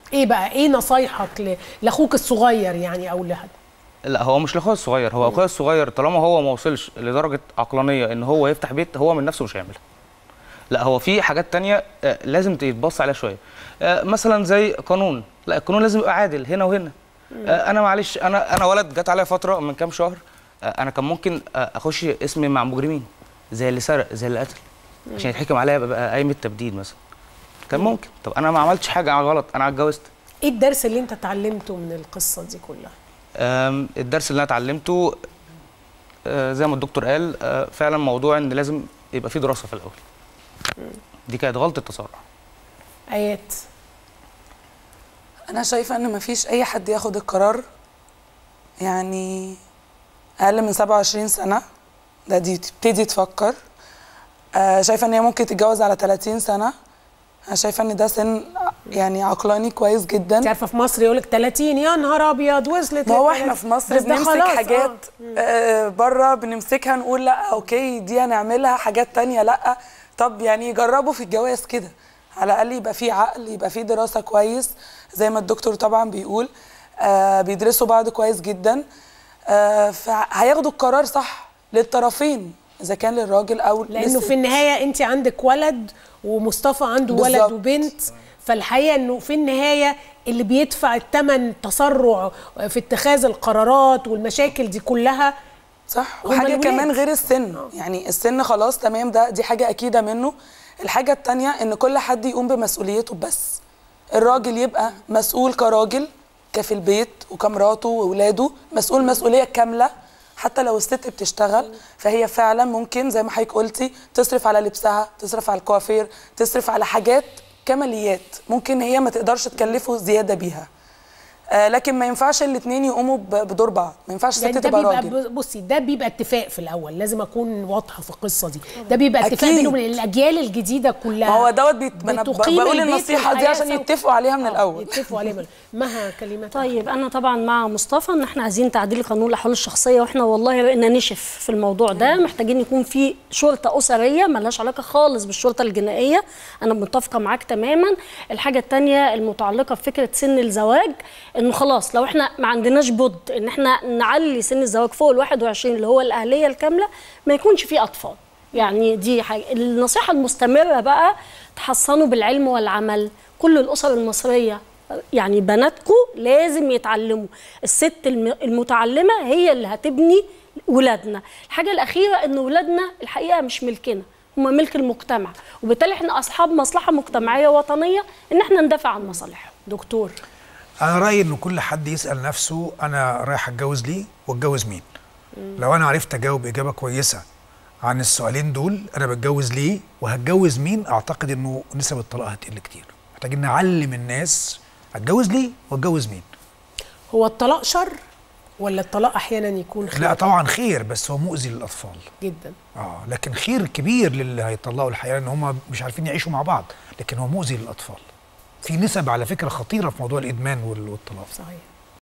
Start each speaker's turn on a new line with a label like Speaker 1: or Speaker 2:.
Speaker 1: ايه بقى ايه نصايحك ل- لاخوك الصغير يعني او لحد
Speaker 2: لا هو مش لاخويا الصغير هو اخويا الصغير طالما هو ما وصلش لدرجه عقلانيه ان هو يفتح بيت هو من نفسه مش هيعملها لا هو في حاجات تانية آه، لازم تتبص عليها شويه آه، مثلا زي قانون لا القانون لازم يبقى عادل هنا وهنا آه، انا معلش انا انا ولد جت عليا فتره من كام شهر آه، انا كان ممكن آه، اخش اسمي مع مجرمين زي اللي سرق زي اللي قتل عشان يتحكم عليا بقى قايمه تبديد مثلا كان ممكن طب انا ما عملتش حاجه غلط انا اتجوزت
Speaker 1: ايه الدرس اللي انت اتعلمته من القصه دي كلها
Speaker 2: أم، الدرس اللي انا اتعلمته آه، زي ما الدكتور قال آه، فعلا موضوع ان لازم يبقى في دراسه في الاول دي كانت غلطه تسارع
Speaker 1: ايات
Speaker 3: انا شايفه ان مفيش اي حد ياخد القرار يعني اقل من 27 سنه ده دي تبتدي تفكر آه شايفه ان هي ممكن تتجوز على 30 سنه انا شايفه ان ده سن يعني عقلاني كويس جدا
Speaker 1: انت عارفه في مصر يقول لك 30 يا نهار ابيض وصلت
Speaker 3: ما هو
Speaker 1: لل
Speaker 3: احنا
Speaker 1: 30.
Speaker 3: في مصر
Speaker 1: بس ده
Speaker 3: بنمسك
Speaker 1: خلاص،
Speaker 3: حاجات
Speaker 1: آه.
Speaker 3: آه بره بنمسكها نقول لا اوكي دي هنعملها حاجات تانية لا طب يعني جربوا في الجواز كده على الاقل يبقى في عقل يبقى في دراسه كويس زي ما الدكتور طبعا بيقول آه بيدرسوا بعض كويس جدا آه فهياخدوا القرار صح للطرفين اذا كان للراجل او
Speaker 1: لانه
Speaker 3: للست.
Speaker 1: في النهايه انت عندك ولد ومصطفى عنده ولد
Speaker 3: بالظبط.
Speaker 1: وبنت فالحقيقه انه في النهايه اللي بيدفع الثمن تسرع في اتخاذ القرارات والمشاكل دي كلها
Speaker 3: صح
Speaker 1: هما
Speaker 3: وحاجه
Speaker 1: الولاد.
Speaker 3: كمان غير السن يعني السن خلاص تمام ده دي حاجه اكيده منه الحاجه التانية ان كل حد يقوم بمسؤوليته بس الراجل يبقى مسؤول كراجل كفي البيت وكمراته واولاده مسؤول مسؤوليه كامله حتى لو الست بتشتغل فهي فعلا ممكن زي ما حضرتك قلتي تصرف على لبسها تصرف على الكوافير تصرف على حاجات كماليات ممكن هي ما تقدرش تكلفه زياده بيها آه لكن ما ينفعش الاثنين يقوموا ب- بدور بعض ما ينفعش الست
Speaker 1: يعني ده
Speaker 3: تبقى
Speaker 1: بيبقى
Speaker 3: راجل
Speaker 1: بصي ده بيبقى اتفاق في الاول لازم اكون واضحه في القصه دي ده بيبقى اتفاق
Speaker 3: أكيد.
Speaker 1: بينهم الاجيال الجديده كلها
Speaker 3: ما هو دوت بيت... ما انا ب-
Speaker 1: بتقيم
Speaker 3: بقول
Speaker 1: البيت
Speaker 3: النصيحه دي
Speaker 1: والحياة
Speaker 3: عشان
Speaker 1: سوا.
Speaker 3: يتفقوا عليها من
Speaker 1: آه،
Speaker 3: الاول
Speaker 1: يتفقوا عليها من- مها كلمات
Speaker 4: طيب انا طبعا مع مصطفى ان احنا عايزين تعديل قانون الاحوال الشخصيه واحنا والله بقينا نشف في الموضوع ده محتاجين يكون في شرطه اسريه ملهاش علاقه خالص بالشرطه الجنائيه انا متفقه معاك تماما الحاجه الثانيه المتعلقه بفكره سن الزواج انه خلاص لو احنا ما عندناش بد ان احنا نعلي سن الزواج فوق ال 21 اللي هو الاهليه الكامله ما يكونش فيه اطفال يعني دي حاجه النصيحه المستمره بقى تحصنوا بالعلم والعمل كل الاسر المصريه يعني بناتكم لازم يتعلموا الست الم- المتعلمه هي اللي هتبني ولادنا الحاجه الاخيره ان ولادنا الحقيقه مش ملكنا هم ملك المجتمع وبالتالي احنا اصحاب مصلحه مجتمعيه وطنيه ان احنا ندافع عن مصالحهم
Speaker 1: دكتور
Speaker 5: انا رايي ان كل حد يسال نفسه انا رايح اتجوز ليه واتجوز مين لو انا عرفت اجاوب اجابه كويسه عن السؤالين دول انا بتجوز ليه وهتجوز مين اعتقد انه نسب الطلاق هتقل كتير محتاجين نعلم الناس هتجوز ليه واتجوز مين
Speaker 1: هو الطلاق شر ولا الطلاق احيانا يكون خير
Speaker 5: لا طبعا خير بس هو مؤذي للاطفال
Speaker 1: جدا
Speaker 5: اه لكن خير كبير للي هيطلقوا الحقيقه ان هم مش عارفين يعيشوا مع بعض لكن هو مؤذي للاطفال في نسب على فكره خطيره في موضوع الادمان وال- والطلاق
Speaker 1: صحيح